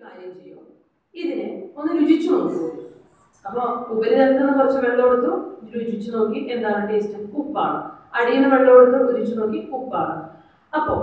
കാര്യം ചെയ്യും ഇതിനെ ഒന്ന് രുചിച്ചു നോക്കൂ അപ്പൊ ഉപരിതലത്തിൽ നിന്ന് കുറച്ച് വെള്ളം എടുത്തു രുചിച്ചു നോക്കി എന്താണ് ടേസ്റ്റ് ഉപ്പാണ് അടിയിൽ നിന്ന് വെള്ളം എടുത്തു രുചിച്ചു നോക്കി ഉപ്പാണ് അപ്പോ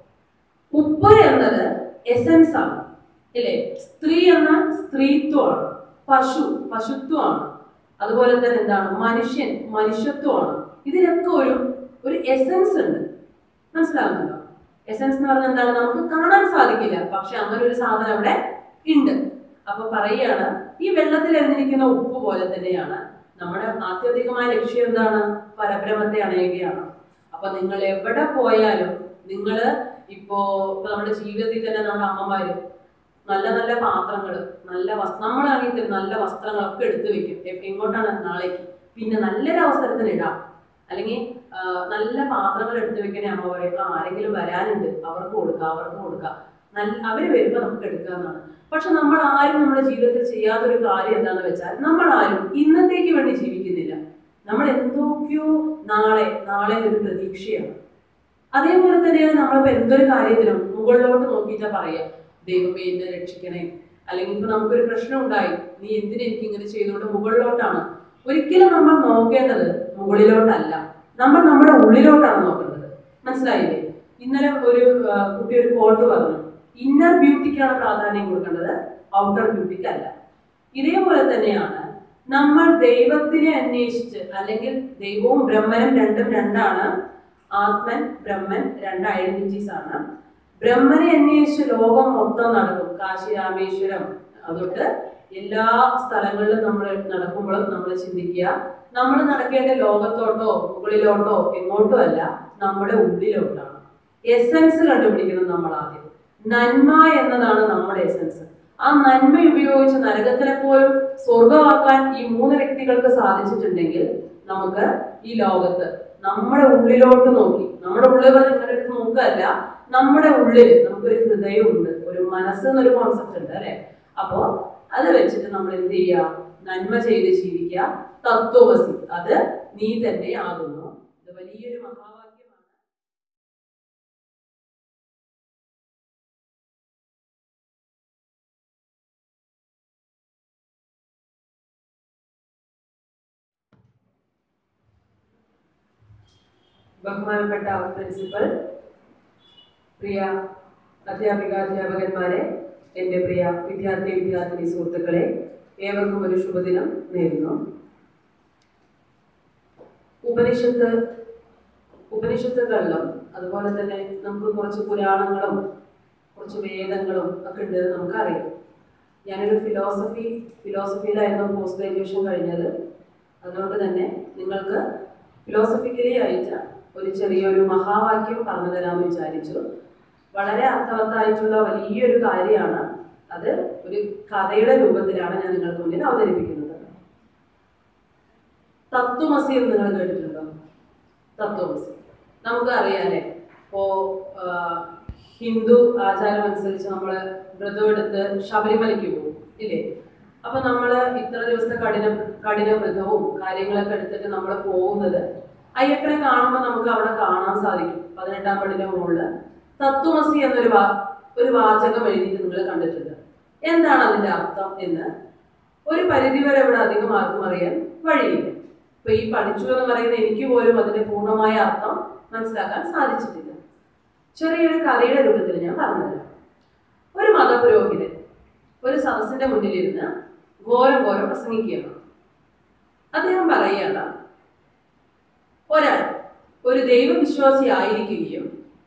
ഉപ്പ് എന്നത് എസൻസ് ആണ് ഇല്ലേ സ്ത്രീ എന്നാൽ സ്ത്രീത്വമാണ് പശു പശുത്വമാണ് അതുപോലെ തന്നെ എന്താണ് മനുഷ്യൻ മനുഷ്യത്വമാണ് ഇതിനൊക്കെ ഒരു ഒരു എസൻസ് ഉണ്ട് മനസ്സിലാകുന്നുണ്ടോ എസൻസ് എന്ന് പറഞ്ഞാൽ എന്താണ് നമുക്ക് കാണാൻ സാധിക്കില്ല പക്ഷെ അങ്ങനെ ഒരു സാധനം അവിടെ ഉണ്ട് അപ്പൊ പറയുകയാണ് ഈ വെള്ളത്തിൽ എറിഞ്ഞിരിക്കുന്ന ഉപ്പ് പോലെ തന്നെയാണ് നമ്മുടെ ആത്യന്തികമായ ലക്ഷ്യം എന്താണ് പരബ്രഹ്മത്തെ അണയുകയാണ് അപ്പൊ നിങ്ങൾ എവിടെ പോയാലും നിങ്ങൾ ഇപ്പോ ഇപ്പൊ നമ്മുടെ ജീവിതത്തിൽ തന്നെ നമ്മുടെ അമ്മമാര് നല്ല നല്ല പാത്രങ്ങൾ നല്ല വസ്ത്ര നമ്മളാണെങ്കിൽ നല്ല വസ്ത്രങ്ങളൊക്കെ എടുത്തു വെക്കും എ- എങ്ങോട്ടാണ് നാളേക്ക് പിന്നെ നല്ലൊരു അവസരത്തിന് ഇടാം അല്ലെങ്കിൽ ആ, നല്ല പാത്രങ്ങൾ എടുത്തു വെക്കണേ അമ്മ പറയും "ആ, ആരെങ്കിലും വരാനുണ്ട് അവർക്ക് കൊടുക്കാം അവർക്ക് കൊടുക്കാം നല്ല അവര് വരുമ്പോൾ നമുക്ക് എടുക്കാന്നാണ് പക്ഷെ നമ്മൾ ആരും നമ്മുടെ ജീവിതത്തിൽ ചെയ്യാത്തൊരു കാര്യം എന്താന്ന് വെച്ചാൽ നമ്മൾ ആരും ഇന്നത്തേക്ക് വേണ്ടി ജീവിക്കുന്നില്ല നമ്മൾ എന്തൊക്കെയോ നാളെ നാളെ ഒരു പ്രതീക്ഷയാണ് അതേപോലെ തന്നെയാണ് നമ്മളിപ്പോ എന്തൊരു കാര്യത്തിനും മുകളിലോട്ട് നോക്കിയിട്ടാ പറയാ ദൈവമേ എന്നെ രക്ഷിക്കണേ അല്ലെങ്കിൽ ഇപ്പൊ നമുക്കൊരു പ്രശ്നം ഉണ്ടായി നീ എന്തിനാ എനിക്ക് ഇങ്ങനെ ചെയ്തുകൊണ്ട് മുകളിലോട്ടാണ് ഒരിക്കലും നമ്മൾ നോക്കേണ്ടത് മുകളിലോട്ടല്ല നമ്മൾ നമ്മുടെ ഉള്ളിലോട്ടാണ് നോക്കേണ്ടത് മനസ്സിലായില്ലേ ഇന്നലെ ഒരു ആ, കുട്ടി ഒരു കോട്ട് പറഞ്ഞു ഇന്നർ ബ്യൂട്ടിക്കാണ് പ്രാധാന്യം കൊടുക്കേണ്ടത് ഔട്ടർ ബ്യൂട്ടിക്ക് അല്ല ഇതേപോലെ തന്നെയാണ് നമ്മൾ ദൈവത്തിനെ അന്വേഷിച്ച് അല്ലെങ്കിൽ ദൈവവും ബ്രഹ്മനും രണ്ടും രണ്ടാണ് ആത്മൻ ബ്രഹ്മൻ രണ്ട് ഐഡന്റിറ്റീസ് ആണ് ബ്രഹ്മനെ അന്വേഷിച്ച് ലോകം മൊത്തം നടക്കും കാശി രാമേശ്വരം അതൊട്ട് എല്ലാ സ്ഥലങ്ങളിലും നമ്മൾ നടക്കുമ്പോഴും നമ്മൾ ചിന്തിക്കുക നമ്മൾ നടക്കേണ്ട ലോകത്തോട്ടോ മുകളിലോട്ടോ എങ്ങോട്ടോ അല്ല നമ്മുടെ ഉള്ളിലോട്ടാണ് എസൻസ് കണ്ടുപിടിക്കണം നമ്മൾ ആദ്യം നന്മ എന്നതാണ് നമ്മുടെ എസൻസ് ആ നന്മ ഉപയോഗിച്ച് നരകത്തിനെ പോലും സ്വർഗമാക്കാൻ ഈ മൂന്ന് വ്യക്തികൾക്ക് സാധിച്ചിട്ടുണ്ടെങ്കിൽ നമുക്ക് ഈ ലോകത്ത് നമ്മുടെ ഉള്ളിലോട്ട് നോക്കി നമ്മുടെ ഉള്ളിൽ പറഞ്ഞ് ഇങ്ങനെ എടുത്ത് നോക്കുകയല്ല നമ്മുടെ ഉള്ളിൽ നമുക്കൊരു ഹൃദയമുണ്ട് ഒരു മനസ്സ് എന്നൊരു കോൺസെപ്റ്റ് ഉണ്ട് അല്ലെ അപ്പോ അത് വെച്ചിട്ട് നമ്മൾ എന്ത് ചെയ്യുക നന്മ ചെയ്ത് ജീവിക്കുക തത്വമസി അത് നീ തന്നെ ആകുന്നു ഇത് വലിയൊരു മഹാവാക്യമാണ് ബഹുമാനപ്പെട്ട പ്രിൻസിപ്പൽ പ്രിയ അധ്യാപിക അധ്യാപകന്മാരെ എൻ്റെ പ്രിയ വിദ്യാർത്ഥി വിദ്യാർത്ഥിനി സുഹൃത്തുക്കളെ ഏവർക്കും ഒരു ശുഭദിനം നേരുന്നു ഉപനിഷത്ത് ഉപനിഷത്തുകളിലും അതുപോലെ തന്നെ നമുക്ക് കുറച്ച് പുരാണങ്ങളും കുറച്ച് വേദങ്ങളും ഒക്കെ ഉണ്ട് എന്ന് നമുക്കറിയാം ഞാനൊരു ഫിലോസഫി ഫിലോസഫിയിലായിരുന്നു പോസ്റ്റ് ഗ്രാജുവേഷൻ കഴിഞ്ഞത് അതുകൊണ്ട് തന്നെ നിങ്ങൾക്ക് ഫിലോസഫിക്കലി ആയിട്ട് ഒരു ചെറിയൊരു മഹാവാക്യം പറഞ്ഞു തരാമെന്ന് വിചാരിച്ചു വളരെ അർത്ഥവത്തായിട്ടുള്ള വലിയൊരു കാര്യമാണ് അത് ഒരു കഥയുടെ രൂപത്തിലാണ് ഞാൻ നിങ്ങൾക്ക് മുന്നിൽ അവതരിപ്പിക്കുന്നത് തത്വമസി എന്ന് നിങ്ങൾ കേട്ടിട്ടുണ്ടോ തത്വമസി നമുക്ക് അറിയാലേ ഇപ്പോ ആ, ഹിന്ദു ആചാരം അനുസരിച്ച് നമ്മൾ വ്രതം എടുത്ത് ശബരിമലയ്ക്ക് പോകും ഇല്ലേ അപ്പൊ നമ്മൾ ഇത്ര ദിവസത്തെ കഠിന കഠിന വ്രതവും കാര്യങ്ങളൊക്കെ എടുത്തിട്ട് നമ്മൾ പോകുന്നത് അയ്യപ്പനെ കാണുമ്പോൾ നമുക്ക് അവിടെ കാണാൻ സാധിക്കും പതിനെട്ടാം പടിന്റെ മുകളില് തത്വമസി എന്നൊരു വാ ഒരു വാചകം എഴുതിയിട്ട് നിങ്ങൾ കണ്ടിട്ടുണ്ട് എന്താണ് അതിന്റെ അർത്ഥം എന്ന് ഒരു പരിധിവരെ ഇവിടെ അധികം ആർക്കും അറിയാൻ വഴിയില്ല ഇപ്പൊ ഈ പഠിച്ചു എന്ന് പറയുന്ന എനിക്ക് പോലും അതിന്റെ പൂർണ്ണമായ അർത്ഥം മനസ്സിലാക്കാൻ സാധിച്ചിട്ടില്ല ചെറിയൊരു കഥയുടെ രൂപത്തിൽ ഞാൻ പറഞ്ഞുതരാം ഒരു മതപുരോഹിതൻ ഒരു സദസ്സിന്റെ മുന്നിലിരുന്ന് ഘോരം ഘോരം പ്രസംഗിക്കുകയാണ് അദ്ദേഹം പറയുകയാണ് ഒരാൾ ഒരു ദൈവവിശ്വാസി ആയിരിക്കുകയും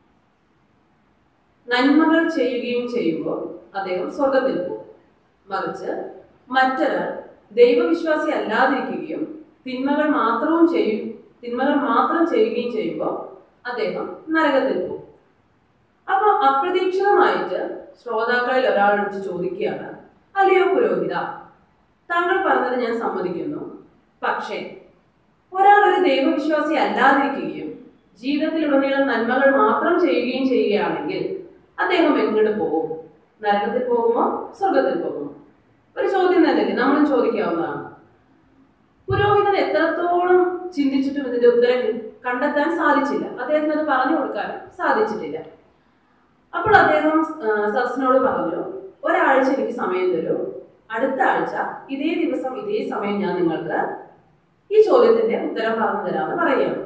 നന്മകൾ ചെയ്യുകയും ചെയ്യുമ്പോൾ അദ്ദേഹം സ്വർഗത്തിൽ പോകും മറിച്ച് മറ്റൊരാൾ ദൈവവിശ്വാസി അല്ലാതിരിക്കുകയും തിന്മകൾ മാത്രവും ചെയ്യും തിന്മകൾ മാത്രം ചെയ്യുകയും ചെയ്യുമ്പോൾ അദ്ദേഹം നരകത്തിൽ പോകും അപ്പൊ അപ്രതീക്ഷിതമായിട്ട് ശ്രോതാക്കളിൽ ഒരാൾ വിളിച്ച് ചോദിക്കുകയാണ് അല്ലയോ പുരോഹിത താങ്കൾ പറഞ്ഞത് ഞാൻ സമ്മതിക്കുന്നു പക്ഷേ ഒരാൾ ഒരു ദൈവവിശ്വാസി അല്ലാതിരിക്കുകയും ജീവിതത്തിലുടനീളം നന്മകൾ മാത്രം ചെയ്യുകയും ചെയ്യുകയാണെങ്കിൽ അദ്ദേഹം എങ്ങോട്ട് പോകും നരകത്തിൽ പോകുമോ സ്വർഗത്തിൽ പോകുമോ ഒരു ചോദ്യം തന്നെയല്ലേ നമ്മളും ചോദിക്കാവുന്നതാണ് പുരോഹിതൻ എത്രത്തോളം ചിന്തിച്ചിട്ടും ഇതിന്റെ ഉത്തരം കണ്ടെത്താൻ സാധിച്ചില്ല അദ്ദേഹത്തിന് അത് പറഞ്ഞു കൊടുക്കാൻ സാധിച്ചിട്ടില്ല അപ്പോൾ അദ്ദേഹം ആ, സദസ്സിനോട് പറഞ്ഞു ഒരാഴ്ച എനിക്ക് സമയം തരൂ അടുത്ത ആഴ്ച ഇതേ ദിവസം ഇതേ സമയം ഞാൻ നിങ്ങൾക്ക് ഈ ചോദ്യത്തിന്റെ ഉത്തരം പറഞ്ഞു തരാമെന്ന് പറയുകയാണ്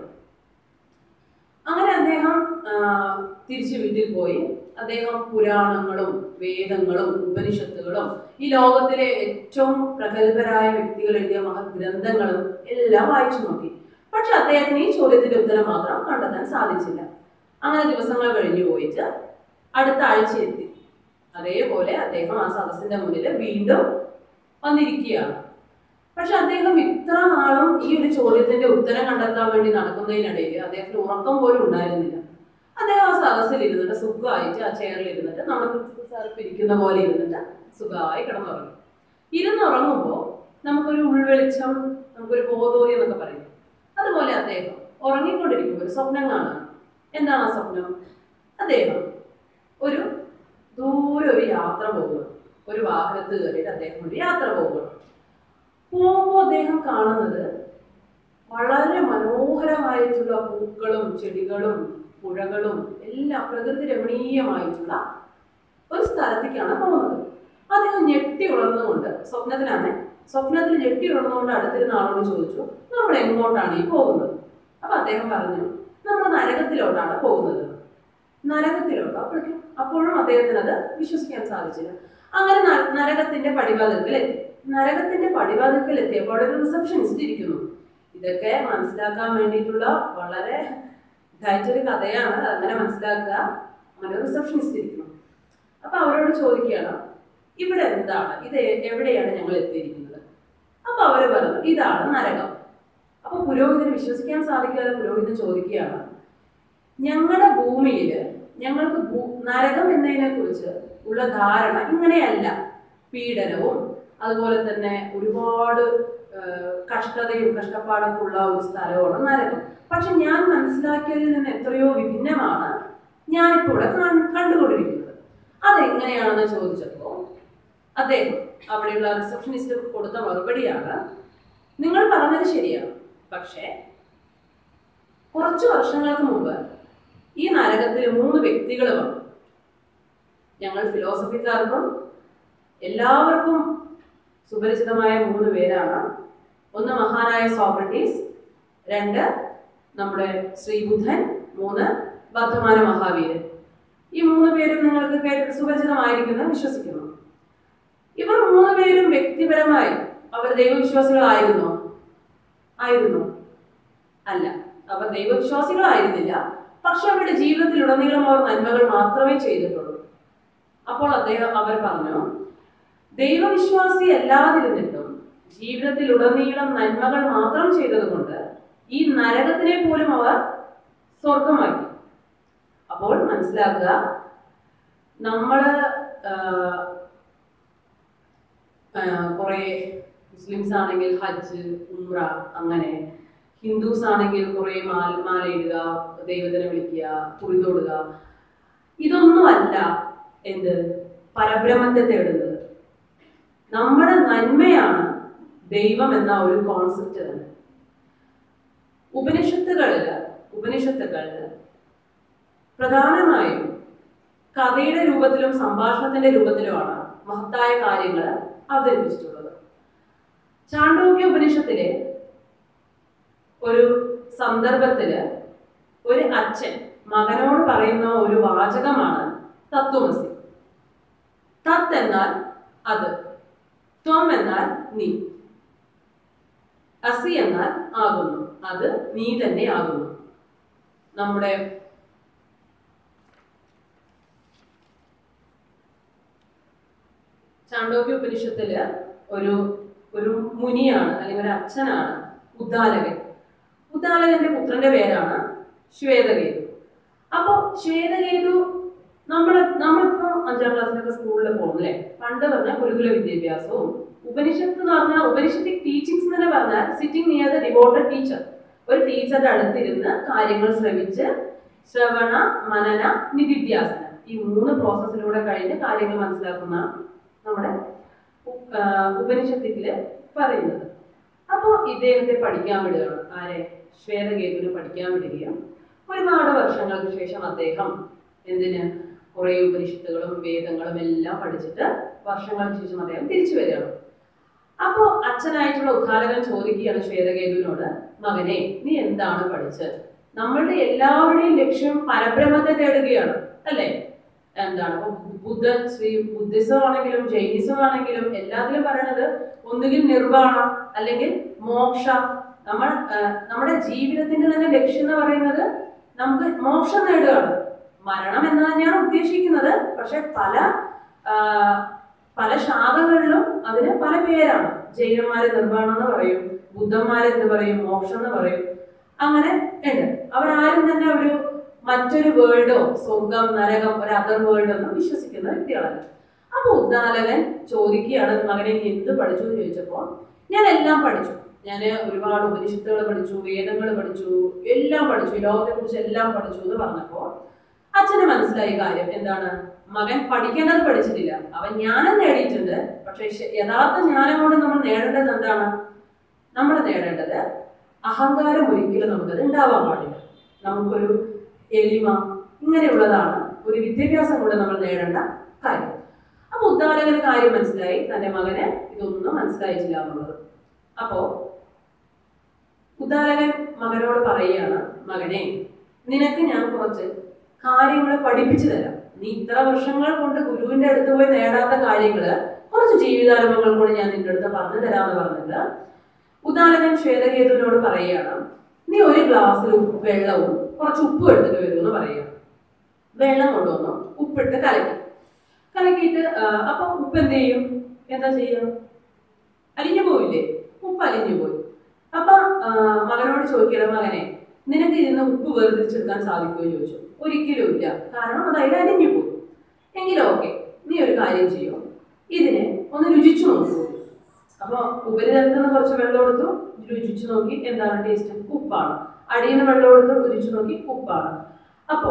അങ്ങനെ അദ്ദേഹം ആ, തിരിച്ചു വീട്ടിൽ പോയി അദ്ദേഹം പുരാണങ്ങളും വേദങ്ങളും ഉപനിഷത്തുകളും ഈ ലോകത്തിലെ ഏറ്റവും പ്രഗത്ഭരായ വ്യക്തികൾ എഴുതിയ മഹത് ഗ്രന്ഥങ്ങളും എല്ലാം വായിച്ചു നോക്കി പക്ഷെ അദ്ദേഹത്തിന് ഈ ചോദ്യത്തിന്റെ ഉത്തരം മാത്രം കണ്ടെത്താൻ സാധിച്ചില്ല അങ്ങനെ ദിവസങ്ങൾ കഴിഞ്ഞു പോയിട്ട് അടുത്ത ആഴ്ച എത്തി അതേപോലെ അദ്ദേഹം ആ സദസ്സിന്റെ മുന്നിൽ വീണ്ടും വന്നിരിക്കുകയാണ് പക്ഷെ അദ്ദേഹം ഇത്ര നാളും ഈ ഒരു ചോദ്യത്തിന്റെ ഉത്തരം കണ്ടെത്താൻ വേണ്ടി നടക്കുന്നതിനിടയിൽ അദ്ദേഹത്തിന് ഉറക്കം പോലും ഉണ്ടായിരുന്നില്ല അദ്ദേഹം ആ സദസ്സിൽ ഇരുന്നിട്ട് സുഖമായിട്ട് ആ ചെയറിൽ ഇരുന്നിട്ട് നമ്മുടെ പ്രിൻസിപ്പൽ സാർ ഇപ്പൊ ഇരിക്കുന്ന പോലെ ഇരുന്നിട്ട് സുഖമായി കിടന്നുറങ്ങി ഇരുന്നുറങ്ങുമ്പോൾ നമുക്കൊരു ഉൾവെളിച്ചം നമുക്കൊരു ബോധോദയം എന്നൊക്കെ പറയും അതുപോലെ അദ്ദേഹം ഉറങ്ങിക്കൊണ്ടിരിക്കുമ്പോൾ ഒരു സ്വപ്നം കാണാൻ എന്താണ് ആ സ്വപ്നം അദ്ദേഹം ഒരു ദൂരെ ഒരു യാത്ര പോകുക ഒരു വാഹനത്ത് കയറിയിട്ട് അദ്ദേഹം ഒരു യാത്ര പോകുക പോകുമ്പോൾ അദ്ദേഹം കാണുന്നത് വളരെ മനോഹരമായിട്ടുള്ള പൂക്കളും ചെടികളും പുഴകളും എല്ലാം പ്രകൃതി രമണീയമായിട്ടുള്ള ഒരു സ്ഥലത്തേക്കാണ് പോകുന്നത് അദ്ദേഹം ഞെട്ടി ഉണർന്നുകൊണ്ട് സ്വപ്നത്തിലാണ് സ്വപ്നത്തിൽ ഞെട്ടി ഉണർന്നുകൊണ്ട് അടുത്തിരുന്ന ആളോട് ചോദിച്ചു നമ്മൾ എങ്ങോട്ടാണ് ഈ പോകുന്നത് അപ്പൊ അദ്ദേഹം പറഞ്ഞു നമ്മൾ നരകത്തിലോട്ടാണ് പോകുന്നത് നരകത്തിലോട്ട് അപ്പോഴേക്കും അപ്പോഴും അദ്ദേഹത്തിന് അത് വിശ്വസിക്കാൻ സാധിച്ചില്ല അങ്ങനെ ന- നരകത്തിന്റെ പടിവാതിൽക്കൽ എത്തി നരകത്തിന്റെ പടിവാതിൽക്കൽ എത്തിയപ്പോൾ അവിടെ ഒരു റിസപ്ഷനിസ്റ്റ് ഇരിക്കുന്നു ഇതൊക്കെ മനസ്സിലാക്കാൻ വേണ്ടിയിട്ടുള്ള വളരെ ഇതായിട്ടൊരു കഥയാണ് അങ്ങനെ മനസ്സിലാക്കുക അങ്ങനെ റിസപ്ഷനിസ്റ്റ് ഇരിക്കുന്നു അപ്പൊ അവരോട് ചോദിക്കുകയാണ് ഇവിടെ എന്താണ് ഇത് എ- എവിടെയാണ് ഞങ്ങൾ എത്തിയിരിക്കുന്നത് അപ്പൊ അവര് പറഞ്ഞു ഇതാണ് നരകം അപ്പൊ പുരോഹിതന് വിശ്വസിക്കാൻ സാധിക്കാതെ പുരോഹിതൻ ചോദിക്കുകയാണ് ഞങ്ങളുടെ ഭൂമിയിൽ ഞങ്ങൾക്ക് ഭൂ- നരകം എന്നതിനെ കുറിച്ച് ഉള്ള ധാരണ ഇങ്ങനെയല്ല പീഡനവും അതുപോലെ തന്നെ ഒരുപാട് ആ, കഷ്ടതയും കഷ്ടപ്പാടൊക്കെ ഉള്ള ഒരു സ്ഥലമാണ് നരകം പക്ഷെ ഞാൻ മനസ്സിലാക്കിയതിൽ നിന്ന് എത്രയോ വിഭിന്നമാണ് ഞാനിപ്പോൾ ഇവിടെ കാണ്- കണ്ടുകൊണ്ടിരിക്കുന്നത് അതെങ്ങനെയാണെന്ന് ചോദിച്ചപ്പോൾ അദ്ദേഹം അവിടെയുള്ള റിസപ്ഷനിസ്റ്റ് കൊടുത്ത മറുപടിയാണ് നിങ്ങൾ പറഞ്ഞത് ശരിയാണ് പക്ഷേ കുറച്ച് വർഷങ്ങൾക്ക് മുമ്പ് ഈ നരകത്തിൽ മൂന്ന് വ്യക്തികൾ വന്നു ഞങ്ങൾ ഫിലോസഫിക്കാർക്കും എല്ലാവർക്കും സുപരിചിതമായ മൂന്ന് പേരാണ് ഒന്ന് മഹാനായ സോക്രട്ടീസ് രണ്ട് നമ്മുടെ ശ്രീബുദ്ധൻ മൂന്ന് വർദ്ധമാന മഹാവീരൻ ഈ മൂന്ന് പേരും നിങ്ങൾക്ക് കേട്ട് സുപരിചിതമായിരിക്കുമെന്ന് വിശ്വസിക്കുന്നു ഇവർ മൂന്ന് പേരും വ്യക്തിപരമായി അവർ ദൈവവിശ്വാസികളായിരുന്നോ ആയിരുന്നു അല്ല അവർ ദൈവവിശ്വാസികളായിരുന്നില്ല പക്ഷെ അവരുടെ ജീവിതത്തിലുടനീളം അവർ നന്മകൾ മാത്രമേ ചെയ്തിട്ടുള്ളൂ അപ്പോൾ അദ്ദേഹം അവർ പറഞ്ഞു ദൈവവിശ്വാസി അല്ലാതിരുന്നിട്ടും ജീവിതത്തിലുടനീളം നന്മകൾ മാത്രം ചെയ്തതുകൊണ്ട് ഈ നരകത്തിനെ പോലും അവർ സ്വർഗമാക്കി അപ്പോൾ മനസ്സിലാക്കുക നമ്മള് കുറെ മുസ്ലിംസ് ആണെങ്കിൽ ഹജ്ജ് ഉംറ അങ്ങനെ ഹിന്ദുസ് ആണെങ്കിൽ കുറെ മാല മാല ഇടുക ദൈവത്തിനെ വിളിക്കുക കുറി തൊടുക ഇതൊന്നുമല്ല എന്ത് പരബ്രഹ്മത്തെ തേടുന്നത് നമ്മുടെ നന്മയാണ് ദൈവം എന്ന ഒരു കോൺസെപ്റ്റ് തന്നെ ഉപനിഷത്തുകളില് ഉപനിഷത്തുകളില് പ്രധാനമായും കഥയുടെ രൂപത്തിലും സംഭാഷണത്തിന്റെ രൂപത്തിലുമാണ് മഹത്തായ കാര്യങ്ങൾ അവതരിപ്പിച്ചിട്ടുള്ളത് ചാണ്ടോക്യ ഉപനിഷത്തിലെ ഒരു സന്ദർഭത്തില് ഒരു അച്ഛൻ മകനോട് പറയുന്ന ഒരു വാചകമാണ് തത്വമസി തത്ത് എന്നാൽ അത് ത്വം എന്നാൽ നീ അസി എന്നാൽ ആകുന്നു അത് നീ തന്നെ ആകുന്നു നമ്മുടെ ചാണ്ടോക്യ ഉപനിഷത്തില് ഒരു ഒരു മുനിയാണ് അല്ലെങ്കിൽ ഒരു അച്ഛനാണ് ഉദ്ദാലകൻ ഉദ്ദാലകന്റെ പുത്രന്റെ പേരാണ് ശ്വേതകേതു അപ്പോ ശ്വേതകേതു നമ്മൾ നമ്മളിപ്പോ അഞ്ചാം ക്ലാസ്സിലൊക്കെ സ്കൂളിൽ പോകുന്നില്ലേ പണ്ട് പറഞ്ഞാൽ ഗുരുകുല വിദ്യാഭ്യാസവും ഉപനിഷത്ത് എന്ന് പറഞ്ഞാൽ ഉപനിഷത്തിക് ടീച്ചിങ്സ് എന്ന് പറഞ്ഞാൽ sitting near the devoted teacher ഒരു ടീച്ചറുടെ അടുത്തിരുന്ന് കാര്യങ്ങൾ ശ്രമിച്ച് ശ്രവണ മനന നിധിധ്യാസനം ഈ മൂന്ന് പ്രോസസ്സിലൂടെ കഴിഞ്ഞ് കാര്യങ്ങൾ മനസ്സിലാക്കുന്ന നമ്മുടെ ഉ- ആ, ഉപനിഷത്തില് പറയുന്നത് അപ്പോൾ ഇദ്ദേഹത്തെ പഠിക്കാൻ വിടുകയാണ് ആരെ ശ്വേതകേതുവിനെ പഠിക്കാൻ വിടുകയും ഒരുപാട് വർഷങ്ങൾക്ക് ശേഷം അദ്ദേഹം എന്തിന് കുറേ ഉപനിഷത്തുകളും വേദങ്ങളും എല്ലാം പഠിച്ചിട്ട് വർഷങ്ങൾക്ക് ശേഷം അദ്ദേഹം തിരിച്ചു വരികയാണ് അപ്പോൾ അച്ഛനായിട്ടുള്ള ഉദ്ധാരകൻ ചോദിക്കുകയാണ് ശ്വേതകേതുവിനോട് മകനെ നീ എന്താണ് പഠിച്ചത് നമ്മളുടെ എല്ലാവരുടെയും ലക്ഷ്യം പരബ്രഹ്മത്തെ തേടുകയാണ് അല്ലേ എന്താണ് ഇപ്പൊ ബുദ്ധ ശ്രീ ബുദ്ധിസം ആണെങ്കിലും ജൈനിസം ആണെങ്കിലും എല്ലാത്തിലും പറയണത് ഒന്നുകിൽ നിർവ്വാണം അല്ലെങ്കിൽ മോക്ഷ നമ്മൾ ആ, നമ്മുടെ ജീവിതത്തിന്റെ തന്നെ ലക്ഷ്യം എന്ന് പറയുന്നത് നമുക്ക് മോക്ഷം നേടുകയാണ് മരണം എന്ന് തന്നെയാണ് ഉദ്ദേശിക്കുന്നത് പക്ഷെ പല ആ, പല ശാഖകളിലും അതിന് പല പേരാണ് ജൈനന്മാരെ നിർവ്വാണം എന്ന് പറയും ബുദ്ധന്മാരെ എന്ത് പറയും മോക്ഷം എന്ന് പറയും അങ്ങനെ ഉണ്ട് അവരാരും തന്നെ ഒരു മറ്റൊരു വേൾഡോ സ്വർഗം നരകം ഒരു അതർ വേൾഡ് ഒന്നും വിശ്വസിക്കുന്ന വ്യക്തികളല്ല അപ്പൊ ഉദ്ദാലകൻ ചോദിക്കുകയാണ് മകനെ നീ എന്ത് പഠിച്ചു എന്ന് ചോദിച്ചപ്പോൾ ഞാൻ എല്ലാം പഠിച്ചു ഞാൻ ഒരുപാട് ഉപനിഷത്തുകൾ പഠിച്ചു വേദങ്ങൾ പഠിച്ചു എല്ലാം പഠിച്ചു ലോകത്തെ കുറിച്ച് എല്ലാം പഠിച്ചു എന്ന് പറഞ്ഞപ്പോൾ അച്ഛന് മനസ്സിലായ കാര്യം എന്താണ് മകൻ പഠിക്കേണ്ടത് പഠിച്ചിട്ടില്ല അവൻ ജ്ഞാനം നേടിയിട്ടുണ്ട് പക്ഷെ ശ- യഥാർത്ഥ ജ്ഞാനം കൊണ്ട് നമ്മൾ നേടേണ്ടത് എന്താണ് നമ്മൾ നേടേണ്ടത് അഹങ്കാരം ഒരിക്കലും നമുക്കത് ഉണ്ടാവാൻ പാടില്ല നമുക്കൊരു എളിമ ഇങ്ങനെയുള്ളതാണ് ഒരു വിദ്യാഭ്യാസം കൊണ്ട് നമ്മൾ നേടേണ്ട കാര്യം അപ്പൊ ഉദ്ദാലകന് കാര്യം മനസ്സിലായി തന്റെ മകന് ഇതൊന്നും മനസ്സിലായിട്ടില്ല എന്നുള്ളത് അപ്പോ ഉദ്ദാലകൻ മകനോട് പറയുകയാണ് മകനെ നിനക്ക് ഞാൻ കുറച്ച് കാര്യങ്ങൾ പഠിപ്പിച്ചു തരാം നീ ഇത്ര വർഷങ്ങൾ കൊണ്ട് ഗുരുവിന്റെ അടുത്ത് പോയി നേടാത്ത കാര്യങ്ങള് കുറച്ച് ജീവിതാനുഭവങ്ങൾ കൂടി ഞാൻ നിന്റെ അടുത്ത് പറഞ്ഞു തരാമെന്ന് പറഞ്ഞിട്ട് ഉദാഹരണൻ ശ്വേതകേതുവിനോട് പറയുകയാണ് നീ ഒരു ഗ്ലാസ്സിൽ ഉപ്പ് വെള്ളവും കുറച്ച് ഉപ്പും എടുത്തിട്ട് വരുമെന്ന് പറയുക വെള്ളം കൊണ്ടുവന്നു ഉപ്പിട്ട് കലക്കി കലക്കിയിട്ട് ആ, അപ്പൊ ഉപ്പ് എന്ത് ചെയ്യും എന്താ ചെയ്യുക അലിഞ്ഞു പോയില്ലേ ഉപ്പ് അലിഞ്ഞു പോയി അപ്പൊ ആ, മകനോട് ചോദിക്കണം മകനെ നിനക്ക് ഇതിന്ന് ഉപ്പ് വേർതിരിച്ചെടുക്കാൻ സാധിക്കുമോ ചോദിച്ചു ഒരിക്കലും ഇല്ല കാരണം അത് അതിൽ അലിഞ്ഞു പോയി എങ്കിലും ഓക്കെ നീ ഒരു കാര്യം ചെയ്യും ഇതിനെ ഒന്ന് രുചിച്ചു നോക്കൂ അപ്പൊ ഉപരിതലത്തിൽ നിന്ന് കുറച്ച് വെള്ളം എടുത്തു രുചിച്ചു നോക്കി എന്താണ് ടേസ്റ്റ് ഉപ്പാണ് അടിയിൽ നിന്ന് വെള്ളം എടുത്തു രുചിച്ചു നോക്കി ഉപ്പാണ് അപ്പോ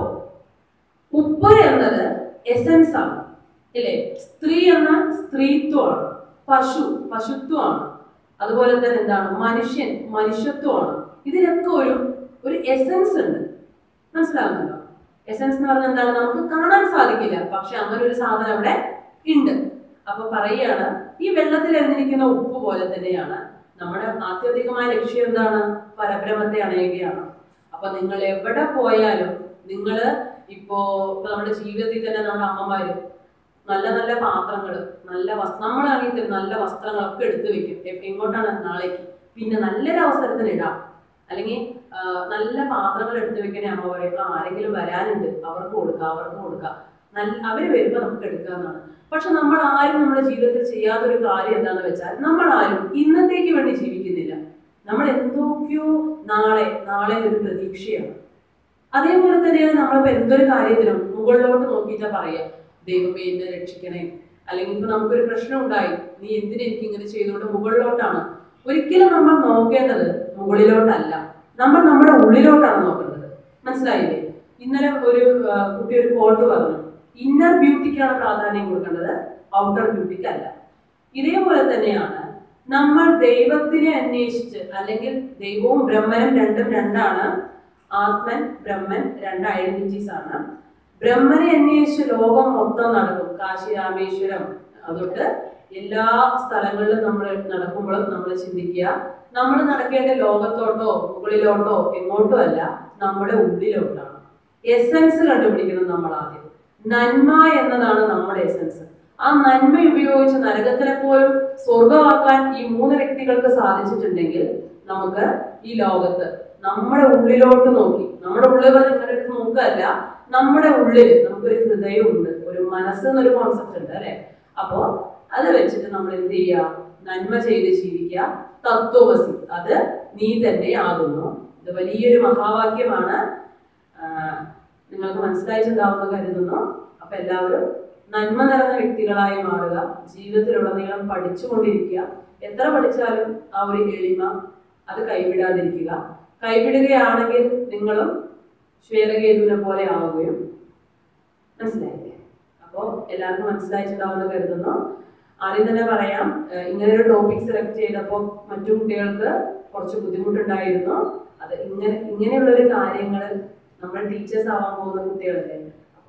ഉപ്പ് എന്നത് എസൻസ് ആണ് ഇല്ലേ സ്ത്രീ എന്ന സ്ത്രീത്വമാണ് പശു പശുത്വമാണ് അതുപോലെ തന്നെ എന്താണ് മനുഷ്യൻ മനുഷ്യത്വമാണ് ഇതിനൊക്കെ ഒരു ഒരു എസൻസ് ഉണ്ട് മനസ്സിലാകുന്നുണ്ടോ എസൻസ് എന്ന് പറഞ്ഞാൽ എന്താണ് നമുക്ക് കാണാൻ സാധിക്കില്ല പക്ഷെ അങ്ങനെ ഒരു സാധനം അവിടെ ഉണ്ട് അപ്പൊ പറയുകയാണ് ഈ വെള്ളത്തിൽ എറിഞ്ഞിരിക്കുന്ന ഉപ്പ് പോലെ തന്നെയാണ് നമ്മുടെ ആത്യന്തികമായ ലക്ഷ്യം എന്താണ് പരബ്രഹ്മത്തെ അണയുകയാണ് അപ്പൊ നിങ്ങൾ എവിടെ പോയാലും നിങ്ങൾ ഇപ്പോ ഇപ്പൊ നമ്മുടെ ജീവിതത്തിൽ തന്നെ നമ്മുടെ അമ്മമാര് നല്ല നല്ല പാത്രങ്ങൾ നല്ല വസ്ത്ര നമ്മളാണെങ്കിൽ നല്ല വസ്ത്രങ്ങളൊക്കെ എടുത്തു വെക്കും എ- എങ്ങോട്ടാണ് നാളേക്ക് പിന്നെ നല്ലൊരു അവസരത്തിന് ഇടാം അല്ലെങ്കിൽ ആ, നല്ല പാത്രങ്ങൾ എടുത്തു വെക്കണേ അമ്മ പറയും ആ ആരെങ്കിലും വരാനുണ്ട് അവർക്ക് കൊടുക്കാം അവർക്ക് കൊടുക്കാം നല്ല അവര് വരുമ്പോൾ നമുക്ക് എടുക്കാന്നാണ് പക്ഷെ നമ്മൾ ആരും നമ്മുടെ ജീവിതത്തിൽ ചെയ്യാത്തൊരു കാര്യം എന്താണെന്ന് വെച്ചാൽ നമ്മൾ ആരും ഇന്നത്തേക്ക് വേണ്ടി ജീവിക്കുന്നില്ല നമ്മൾ എന്തൊക്കെയോ നാളെ നാളെ ഒരു പ്രതീക്ഷയാണ് അതേപോലെ തന്നെയാണ് നമ്മളിപ്പോ എന്തൊരു കാര്യത്തിനും മുകളിലോട്ട് നോക്കിയിട്ടാ പറയാ ദൈവമേ എന്നെ രക്ഷിക്കണേ അല്ലെങ്കിൽ ഇപ്പൊ നമുക്കൊരു പ്രശ്നം ഉണ്ടായി നീ എന്തിനാ എനിക്ക് ഇങ്ങനെ ചെയ്തുകൊണ്ട് മുകളിലോട്ടാണ് ഒരിക്കലും നമ്മൾ നോക്കേണ്ടത് മുകളിലോട്ടല്ല നമ്മൾ നമ്മുടെ ഉള്ളിലോട്ടാണ് നോക്കേണ്ടത് മനസ്സിലായില്ലേ ഇന്നലെ ഒരു ആ, കുട്ടി ഒരു കോട്ട് പറഞ്ഞു ഇന്നർ ബ്യൂട്ടിക്കാണ് പ്രാധാന്യം കൊടുക്കേണ്ടത് ഔട്ടർ ബ്യൂട്ടിക്ക് അല്ല ഇതേപോലെ തന്നെയാണ് നമ്മൾ ദൈവത്തിനെ അന്വേഷിച്ച് അല്ലെങ്കിൽ ദൈവവും ബ്രഹ്മനും രണ്ടും രണ്ടാണ് ആത്മൻ ബ്രഹ്മൻ രണ്ട് ഐഡന്റിറ്റീസ് ആണ് ബ്രഹ്മനെ അന്വേഷിച്ച് ലോകം മൊത്തം നടക്കും കാശി രാമേശ്വരം അതൊട്ട് എല്ലാ സ്ഥലങ്ങളിലും നമ്മൾ നടക്കുമ്പോഴും നമ്മൾ ചിന്തിക്കുക നമ്മൾ നടക്കേണ്ട ലോകത്തോട്ടോ മുകളിലോട്ടോ എങ്ങോട്ടോ അല്ല നമ്മുടെ ഉള്ളിലോട്ടാണ് എസൻസ് കണ്ടുപിടിക്കണം നമ്മൾ ആദ്യം നന്മ എന്നതാണ് നമ്മുടെ എസൻസ് ആ നന്മ ഉപയോഗിച്ച് നരകത്തിനെ പോലും സ്വർഗമാക്കാൻ ഈ മൂന്ന് വ്യക്തികൾക്ക് സാധിച്ചിട്ടുണ്ടെങ്കിൽ നമുക്ക് ഈ ലോകത്ത് നമ്മുടെ ഉള്ളിലോട്ട് നോക്കി നമ്മുടെ ഉള്ളിൽ പറഞ്ഞ് ഇങ്ങനെ എടുത്ത് നോക്കുകയല്ല നമ്മുടെ ഉള്ളിൽ നമുക്കൊരു ഹൃദയമുണ്ട് ഒരു മനസ്സ് എന്നൊരു കോൺസെപ്റ്റ് ഉണ്ട് അല്ലെ അപ്പോ അത് വെച്ചിട്ട് നമ്മൾ എന്ത് ചെയ്യുക നന്മ ചെയ്ത് ജീവിക്കുക തത്വമസി അത് നീ തന്നെ ആകുന്നു ഇത് വലിയൊരു മഹാവാക്യമാണ് ആ, നിങ്ങൾക്ക് മനസ്സിലായിട്ടുണ്ടാവുമെന്ന് കരുതുന്നു അപ്പൊ എല്ലാവരും നന്മ നിറഞ്ഞ വ്യക്തികളായി മാറുക ജീവിതത്തിലുടനീളം പഠിച്ചുകൊണ്ടിരിക്കുക എത്ര പഠിച്ചാലും ആ ഒരു എളിമ അത് കൈവിടാതിരിക്കുക കൈവിടുകയാണെങ്കിൽ നിങ്ങളും ശ്വേതകേതുവിനെ പോലെ ആവുകയും മനസ്സിലായില്ലേ അപ്പോൾ എല്ലാവർക്കും മനസ്സിലായിട്ടുണ്ടാവുമെന്ന് കരുതുന്നു ആദ്യം തന്നെ പറയാം ഏഹ് ഇങ്ങനെ ഒരു ടോപ്പിക് സെലക്ട് ചെയ്തപ്പോൾ മറ്റു കുട്ടികൾക്ക് കുറച്ച് ബുദ്ധിമുട്ടുണ്ടായിരുന്നു അത് ഇങ്ങനെ ഇങ്ങനെയുള്ളൊരു കാര്യങ്ങൾ നമ്മൾ ടീച്ചേഴ്സ് ആവാൻ പോകുന്ന കുട്ടികളല്ലേ അപ്പോൾ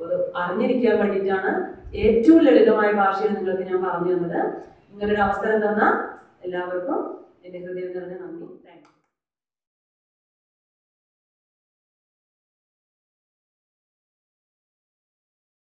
അപ്പോൾ അത് അറിഞ്ഞിരിക്കാൻ വേണ്ടിയിട്ടാണ് ഏറ്റവും ലളിതമായ ഭാഷയിൽ നിങ്ങൾക്ക് ഞാൻ പറഞ്ഞു തന്നത് ഇങ്ങനൊരു അവസരം തന്ന എല്ലാവർക്കും എൻ്റെ ഹൃദയം നിറഞ്ഞ നന്ദി താങ്ക്